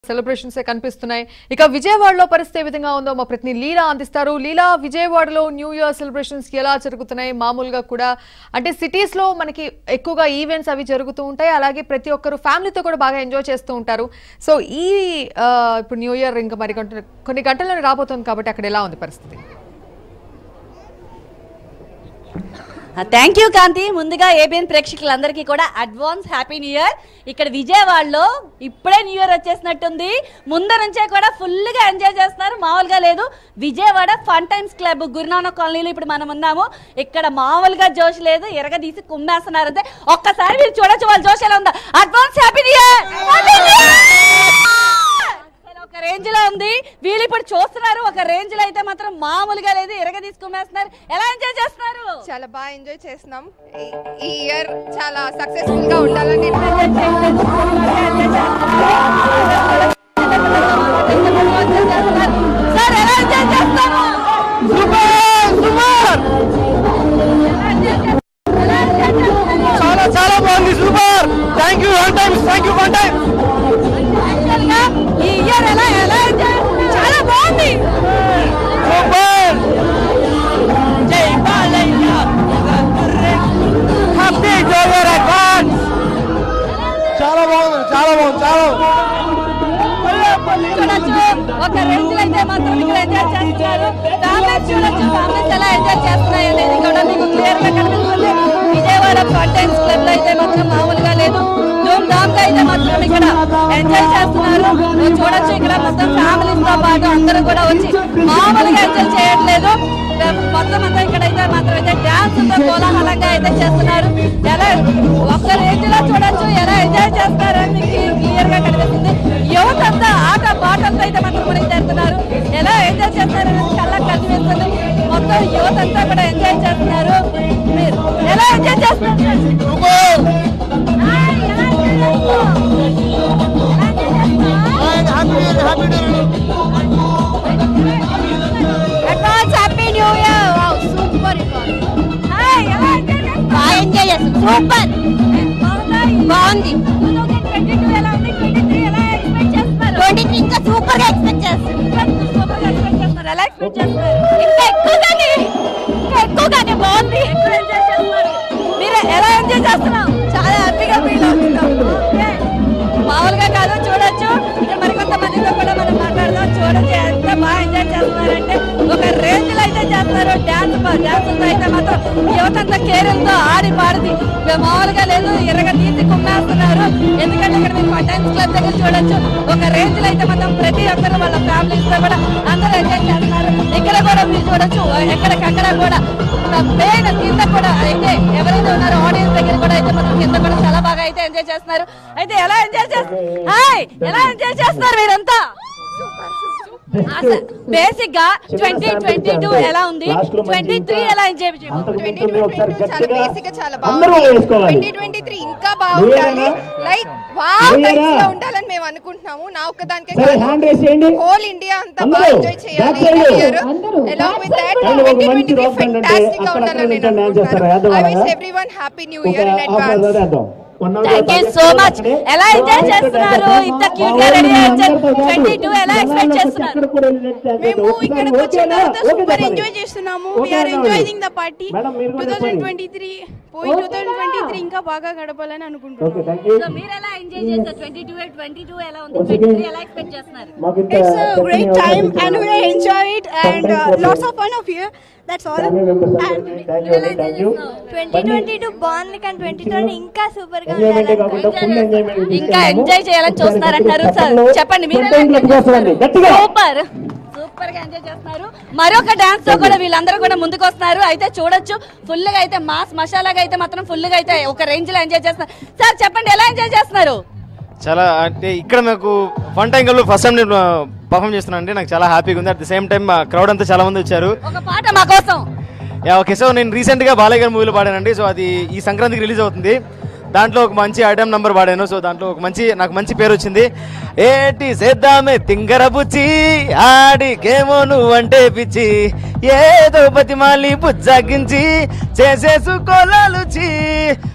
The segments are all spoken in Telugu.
సెలబ్రేషన్స్ కనిపిస్తున్నాయి ఇక విజయవాడలో పరిస్థితి ఏ విధంగా ఉందో మా ప్రతినిధి లీలా అందిస్తారు లీలా విజయవాడలో న్యూ ఇయర్ సెలబ్రేషన్స్ ఎలా జరుగుతున్నాయి మామూలుగా కూడా అంటే సిటీస్ లో మనకి ఎక్కువగా ఈవెంట్స్ అవి జరుగుతూ ఉంటాయి అలాగే ప్రతి ఒక్కరు ఫ్యామిలీతో కూడా బాగా ఎంజాయ్ చేస్తూ ఉంటారు సో ఈ ఆ, ఇప్పుడు న్యూ ఇయర్ ఇంకా మరి కొంత- కొన్ని గంటల్లోనే రాబోతుంది కాబట్టి అక్కడ ఎలా ఉంది పరిస్థితి థ్యాంక్ యూ కాంతి ముందుగా ఏబిఎన్ ప్రేక్షకులందరికీ కూడా అడ్వాన్స్ హ్యాపీ న్యూ ఇయర్ ఇక్కడ విజయవాడలో ఇప్పుడే న్యూ ఇయర్ వచ్చేసినట్టుంది ముందు నుంచే కూడా ఫుల్గా ఎంజాయ్ చేస్తున్నారు మామూలుగా లేదు Vijayawada fun times club Guru Nanak కాలనీలో ఇప్పుడు మనం ఉన్నాము ఇక్కడ మామూలుగా జోష్ లేదు ఎరగ తీసి కుమ్మేస్తున్నారు అంతే ఒక్కసారి మీరు చూడొచ్చు వాళ్ళ జోష్ ఎలా ఉందా అడ్వాన్స్ హ్యాపీ న్యూ ఇయర్ ఒక రేంజ్ లో ఉంది వీళ్ళు ఇప్పుడు చూస్తున్నారు ఒక రేంజ్ లో అయితే మాత్రం మామూలుగా లేదు ఎరగ తీసుకుమేస్తున్నారు ఎలా ఎంజాయ్ చేస్తున్నారు చాలా బాగా ఎంజాయ్ చేస్తున్నాం ఈ- ఈ ఇయర్ చాలా సక్సెస్ఫుల్ గా ఉండాలని సార్ ఎలా ఎంజాయ్ చేస్తారు చాలా చాలా బాగుంది super thank you one time thank you one time ఈ ఇయర్ ఎలా ఎలా ఎంజాయ్ చాలా బాగుంది సూపర్ జై బాలయ్య హ్యాపీ జోగర్ అడ్వాన్స్ చాలా బాగుంది చాలా బాగుంది చాలా చూడొచ్చు ఒక రేంజ్ లో అయితే మాత్రం ఇక్కడ ఎంజాయ్ చేస్తున్నారు ఫ్యామిలీస్ చూడొచ్చు ఫ్యామిలీస్ ఎలా ఎంజాయ్ చేస్తున్నాయి అనేది కూడా మీకు క్లియర్ గా కనిపిస్తుంది విజయవాడ ఫంటైన్స్ క్లబ్ లో అయితే మాత్రం మామూలుగా లేదు ధూమ్ ధామ్ గా అయితే మాత్రం ఇక్కడ ఎంజాయ్ చేస్తున్నారు చూడొచ్చు ఇక్కడ మొత్తం ఫ్యామిలీస్ తో పాటు అందరూ కూడా వచ్చి మామూలుగా ఎంజాయ్ చేయట్లేదు మొత్తం అంతా ఇక్కడ అయితే మాత్రం అయితే డాన్స్ తో కోలాహలంగా అయితే చేస్తున్నారు ఎలా ఒక్క రేంజ్ లో చూడొచ్చు ఎలా ఎంజాయ్ చేస్తారు అని మీకు క్లియర్ గా కనిపిస్తుంది యువత అంతా ఆట పాటలతో అయితే మాత్రం కూడా చేస్తున్నారు ఎలా ఎంజాయ్ చేస్తారు అనేది కళ్ళకి కనిపిస్తుంది మొత్తం యువత అంతా కూడా ఎంజాయ్ చేస్తున్నారు మీరు ఎలా ఎంజాయ్ చేస్తున్నారు సూపర్ హాయ్, ఎలా enjoy చేస్తున్నారు? ఎలా enjoy చేస్తున్నారు? Happy advance happy new year wow super hi ఎలా ఎంజాయ్ చేస్తున్నారు బాగా ఎంజాయ్ చేస్తున్నారు సూపర్ బాగుంది 2022 ఎలా ఉంది 23 ఎలా ఎక్స్పెక్ట్ చేస్తున్నారు 23 ఇంకా సూపర్ గా ఎక్స్పెక్ట్ చేస్తున్నారు సూపర్ గా ఎక్స్పెక్ట్ చేస్తున్నారు ఎలా ఎక్స్పెక్ట్ చేస్తున్నారు ఇంకా ఎక్కువగానే ఇంకా ఎక్కువగానే బాగుంది ఎక్కువ ఎంజాయ్ చేస్తున్నారు మీరు ఎలా ఎంజాయ్ చేస్తున్నాం చాలా హ్యాపీగా ఫీల్ అవుతున్నాం మామూలుగా కాదు చూడొచ్చు ఇక్కడ మరి కొంతమందితో కూడా మనం మాట్లాడదాం చూడొచ్చు ఎంత బాగా ఎంజాయ్ చేస్తున్నారంటే ఒక రేంజ్ లో అయితే చేస్తున్నారు డాన్స్ డాన్స్ అయితే మాత్రం యువత అంతా కేరళతో ఆడి పాడిది మామూలుగా లేదు ఎర్రగా తీసి కుమ్మేస్తున్నారు ఎందుకంటే ఇక్కడ మీరు పటాన్స్ క్లబ్ దగ్గర చూడొచ్చు ఒక రేంజ్ లో అయితే మాత్రం ప్రతి ఒక్కరు వాళ్ళ ఫ్యామిలీస్ తో కూడా అందరూ ఎంజాయ్ చేస్తున్నారు ఇక్కడ కూడా మీరు చూడొచ్చు ఎక్కడికక్కడ కూడా మెయిన్ కింద కూడా అయితే ఎవరైతే ఉన్నారో ఆడియన్స్ దగ్గర కూడా అయితే మాత్రం కింద కూడా చాలా బాగా అయితే ఎంజాయ్ చేస్తున్నారు అయితే ఎలా ఎంజాయ్ చేస్తారు హాయ్ ఎలా ఎంజాయ్ చేస్తున్నారు మీరంతా బేసిక్ గా ట్వంటీ ట్వంటీ టూ ఎలా ఉంది ట్వంటీ త్రీ ఎలా ఎంజాయ్ ట్వంటీ ట్వంటీ చాలా బేసిక్ గా చాలా బాగుంది ట్వంటీ ట్వంటీ త్రీ ఇంకా బాగుండాలి లైక్ వావ్ టైప్స్ లో ఉండాలని మేము అనుకుంటున్నాము నా ఒక్కదానికే కాదు హోల్ ఇండియా అంతా బాగా ఎంజాయ్ చేయాలి year along with that twenty twenty three fantastic గా ఉండాలని నేను అనుకుంటున్నాను I wish everyone happy new year in advance thank you so much ఎలా ఎంజాయ్ చేస్తున్నారు ఇంత క్యూట్ గా రెడీ అయ్యారు ట్వంటీ టూ ఎలా ఎక్స్పెక్ట్ చేస్తున్నారు మేము ఇక్కడికి వచ్చిన తర్వాత సూపర్ ఎంజాయ్ చేస్తున్నాము we're enjoying the party two thousand twenty three పోయి టూ థౌసండ్ ట్వంటీ త్రీ ఇంకా బాగా గడపాలని అనుకుంటున్నాము సో మీరు ఎలా ఎంజాయ్ చేస్తారు ట్వంటీ టూ ట్వంటీ టూ ఎలా ఉంది ట్వంటీ త్రీ ఎలా ఎక్స్పెక్ట్ చేస్తున్నారు It's a great time and we enjoy it and uh, lots of fun of here. That's all. And twenty twenty two బాగుంది కానీ ట్వంటీ ట్వంటీ ఇంకా సూపర్ గా ఇంకా ఎంజాయ్ చేయాలని చూస్తున్నారంటారు సార్ చెప్పండి మీరు సూపర్ సూపర్ గా ఎంజాయ్ చేస్తున్నారు మరొక డాన్స్ తో కూడా వీళ్ళందరూ కూడా ముందుకు వస్తున్నారు అయితే చూడొచ్చు ఫుల్ గా అయితే మాస్ మసాలాగా అయితే మాత్రం ఫుల్ గా అయితే ఒక రేంజ్ లో ఎంజాయ్ చేస్తున్నారు సార్ చెప్పండి ఎలా ఎంజాయ్ చేస్తున్నారు చాలా అంటే ఇక్కడ నాకు ఫన్ టైం కల్లో ఫస్ట్ టైం నేను పర్ఫామ్ చేస్తున్నాను అంటే నాకు చాలా హ్యాపీగా ఉంది at the same time crowd అంతా చాలా మంది వచ్చారు ఒక పాట మా కోసం యా ఓకే సో నేను రీసెంట్గా బాలయ్య గారి మూవీలో పాడానండి సో అది ఈ సంక్రాంతికి రిలీజ్ అవుతుంది దాంట్లో ఒక మంచి ఐటమ్ నంబర్ పాడాను సో దాంట్లో ఒక మంచి నాకు మంచి పేరు వచ్చింది ఏటి సేద్దామే తింగర బుచ్చి ఆడికేమో నువ్వంటే పిచ్చి ఏదో బతిమాలి బుజ్జగించి చేసేసుకోలాలుచి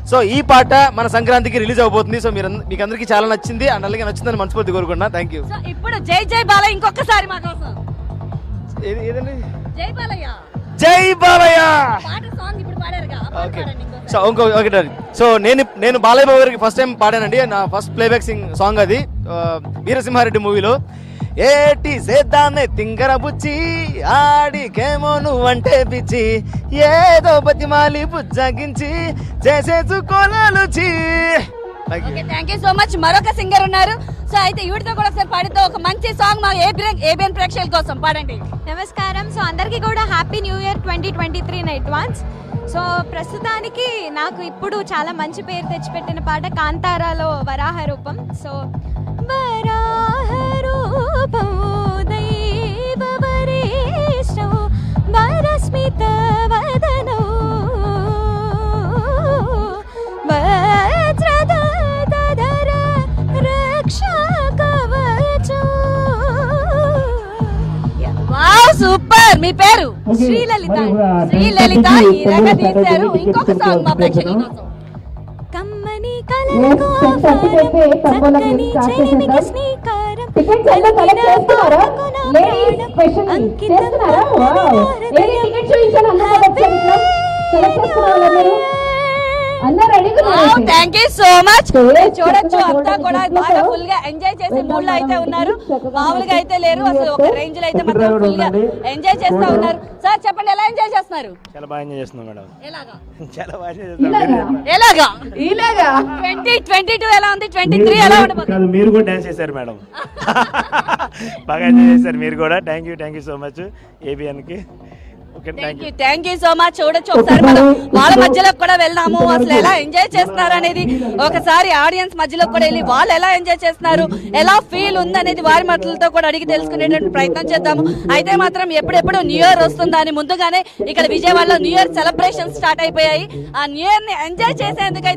సో ఈ పాట మన సంక్రాంతికి రిలీజ్ అవబోతుంది సో మీరు మీకు అందరికీ చాలా నచ్చింది అండ్ అలాగే నచ్చిందని మనస్ఫూర్తి కోరుకున్నా థ్యాంక్ యూ సో ఇప్పుడు జై జై బాలయ్య ఇంకొకసారి మా కోసం ఏదండి జై బాలయ్య జై బాలయ్య పాట సాంగ్ ఇప్పుడు పాడారుగా ఆ పాట ఓకే పాడండి ఇంకొకసారి. సో ఇంకో ఒకటి సో నేను నేను బాలయ్య బాబు గారికి ఫస్ట్ టైం పాడానండి నా ఫస్ట్ ప్లేబ్యాక్ సింగ్ సాంగ్ అది ఆ, వీరసింహారెడ్డి మూవీలో ఏటి సేద్దాన్ని తింగర బుచ్చి ఆడికేమో నువ్వంటే పిచ్చి ఏదో బతిమాలి బుజ్జగించి చేసేసుకోనాలు చీ Thank you. Okay thank you so much మరొక సింగర్ ఉన్నారు సో అయితే ఈవిడతో కూడా ఒకసారి పాడితే ఒక మంచి సాంగ్ మా ఏబిఎన్ ఏబిఎన్ ప్రేక్షకుల కోసం పాడండి నమస్కారం సో అందరికీ కూడా happy new year twenty twenty three in advance so ప్రస్తుతానికి నాకు ఇప్పుడు చాలా మంచి పేరు తెచ్చిపెట్టిన పాట కాంతారాలో వరాహ రూపం సో వరాహ రూపం దైవ వరిష్టం వరస్మిత వదనో వజ్రధర రక్షా కవచం వావ్ సూపర్ మీ పేరు శ్రీలలిత శ్రీలలిత ఈ రకంగా తీశారు ఇంకొక సాంగ్ మా ప్రేక్షకుల కోసం కమ్మని కలలకు చక్కని చెలిమికి శ్రీకారం అంకితం థ్యాంక్ యూ సో మచ్ చూడొచ్చు అంతా కూడా బాగా ఫుల్ గా ఎంజాయ్ చేసే మూడ్ లో అయితే ఉన్నారు మామూలుగా అయితే లేరు అసలు ఒక రేంజ్ లో అయితే మాత్రం ఫుల్ గా ఎంజాయ్ చేస్తా ఉన్నారు సార్ చెప్పండి ఎలా ఎంజాయ్ చేస్తున్నారు చాలా బాగా ఎంజాయ్ చేస్తున్నాం మేడం ఎలాగా చాలా బాగా ఎంజాయ్ చేస్తున్నాం ఎలాగా ఇలాగా ట్వంటీ ట్వంటీ టూ ఎలా ఉంది ట్వంటీ త్రీ ఎలా ఉండబోతుంది కాదు మీరు కూడా డాన్స్ చేశారు మేడం బాగా ఎంజాయ్ చేశారు మీరు కూడా thank you thank you so much ABN కి okay thank thank you you thank you so much చూడొచ్చు ఒకసారి మనం వాళ్ళ మధ్యలో కూడా వెళ్దాము అసలు ఎలా ఎంజాయ్ చేస్తున్నారు అనేది ఒకసారి ఆడియన్స్ మధ్యలో కూడా వెళ్ళి వాళ్ళు ఎలా ఎంజాయ్ చేస్తున్నారు ఎలా ఫీల్ ఉంది అనేది వారి మాటలతో కూడా అడిగి తెలుసుకునేటువంటి ప్రయత్నం చేద్దాము అయితే మాత్రం ఎప్పుడెప్పుడు న్యూ ఇయర్ వస్తుందా అని ముందుగానే ఇక్కడ విజయవాడలో న్యూ ఇయర్ సెలబ్రేషన్ స్టార్ట్ అయిపోయాయి ఆ న్యూ ఇయర్ ని ఎంజాయ్ చేసేందుకు